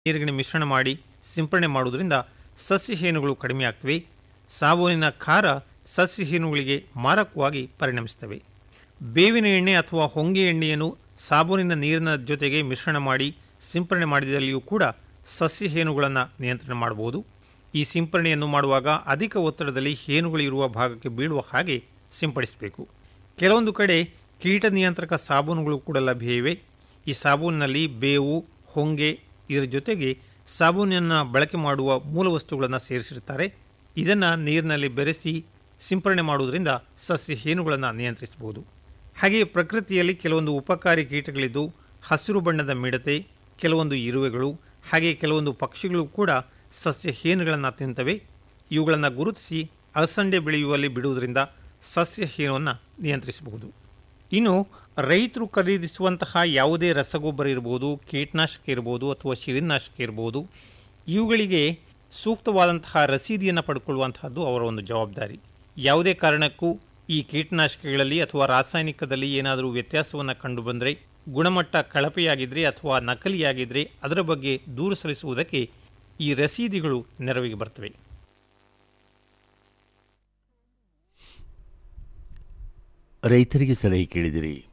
ನೀರಿಗೆ ಮಿಶ್ರಣ ಮಾಡಿ ಸಿಂಪರಣೆ ಮಾಡುವುದರಿಂದ ಸಸ್ಯ ಹೇನುಗಳು ಕಡಿಮೆ ಆಗ್ತವೆ ಸಾಬೂನಿನ ಖಾರ ಸಸ್ಯ ಹೇನುಗಳಿಗೆ ಮಾರಕವಾಗಿ ಪರಿಣಮಿಸುತ್ತವೆ ಬೇವಿನ ಎಣ್ಣೆ ಅಥವಾ ಹೊಂಗೆ ಎಣ್ಣೆಯನ್ನು ಸಾಬೂನಿನ ನೀರಿನ ಜೊತೆಗೆ ಮಿಶ್ರಣ ಮಾಡಿ ಸಿಂಪರಣೆ ಮಾಡಿದಲ್ಲಿಯೂ ಕೂಡ ಸಸ್ಯ ಹೇನುಗಳನ್ನು ನಿಯಂತ್ರಣ ಮಾಡಬಹುದು ಈ ಸಿಂಪರಣೆಯನ್ನು ಮಾಡುವಾಗ ಅಧಿಕ ಒತ್ತಡದಲ್ಲಿ ಹೇನುಗಳಿರುವ ಭಾಗಕ್ಕೆ ಬೀಳುವ ಹಾಗೆ ಸಿಂಪಡಿಸಬೇಕು ಕೆಲವೊಂದು ಕಡೆ ಕೀಟ ನಿಯಂತ್ರಕ ಸಾಬೂನುಗಳು ಕೂಡ ಲಭ್ಯ ಇವೆ ಈ ಸಾಬೂನಿನಲ್ಲಿ ಬೇವು ಹೊಂಗೆ ಇದರ ಜೊತೆಗೆ ಸಾಬೂನನ್ನು ಬಳಕೆ ಮಾಡುವ ಮೂಲ ವಸ್ತುಗಳನ್ನು ಸೇರಿಸಿರ್ತಾರೆ ಇದನ್ನು ನೀರಿನಲ್ಲಿ ಬೆರೆಸಿ ಸಿಂಪರಣೆ ಮಾಡುವುದರಿಂದ ಸಸ್ಯ ಹೇನುಗಳನ್ನು ನಿಯಂತ್ರಿಸಬಹುದು ಹಾಗೆಯೇ ಪ್ರಕೃತಿಯಲ್ಲಿ ಕೆಲವೊಂದು ಉಪಕಾರಿ ಕೀಟಗಳಿದ್ದು ಹಸಿರು ಬಣ್ಣದ ಮಿಡತೆ ಕೆಲವೊಂದು ಇರುವೆಗಳು ಹಾಗೆ ಕೆಲವೊಂದು ಪಕ್ಷಿಗಳು ಕೂಡ ಸಸ್ಯ ಹೇನುಗಳನ್ನು ತಿಂತವೆ ಇವುಗಳನ್ನು ಗುರುತಿಸಿ ಅಲಸಂಡೆ ಬೆಳೆಯುವಲ್ಲಿ ಬಿಡುವುದರಿಂದ ಸಸ್ಯ ಹೇನುವನ್ನು ನಿಯಂತ್ರಿಸಬಹುದು ಇನ್ನು ರೈತರು ಖರೀದಿಸುವಂತಹ ಯಾವುದೇ ರಸಗೊಬ್ಬರ ಇರ್ಬೋದು ಕೀಟನಾಶಕ ಇರ್ಬೋದು ಅಥವಾ ಶಿಲೀನಾಶಕ ಇರ್ಬೋದು ಇವುಗಳಿಗೆ ಸೂಕ್ತವಾದಂತಹ ರಸೀದಿಯನ್ನು ಪಡ್ಕೊಳ್ಳುವಂತಹದ್ದು ಅವರ ಒಂದು ಜವಾಬ್ದಾರಿ ಯಾವುದೇ ಕಾರಣಕ್ಕೂ ಈ ಕೀಟನಾಶಕಗಳಲ್ಲಿ ಅಥವಾ ರಾಸಾಯನಿಕದಲ್ಲಿ ಏನಾದರೂ ವ್ಯತ್ಯಾಸವನ್ನು ಕಂಡು ಬಂದರೆ ಗುಣಮಟ್ಟ ಕಳಪೆಯಾಗಿದ್ದರೆ ಅಥವಾ ನಕಲಿಯಾಗಿದ್ದರೆ ಅದರ ಬಗ್ಗೆ ದೂರು ಸಲ್ಲಿಸುವುದಕ್ಕೆ ಈ ರಸೀದಿಗಳು ನೆರವಿಗೆ ಬರ್ತವೆ ರೈತರಿಗೆ ಸಲಹೆ ಕೇಳಿದಿರಿ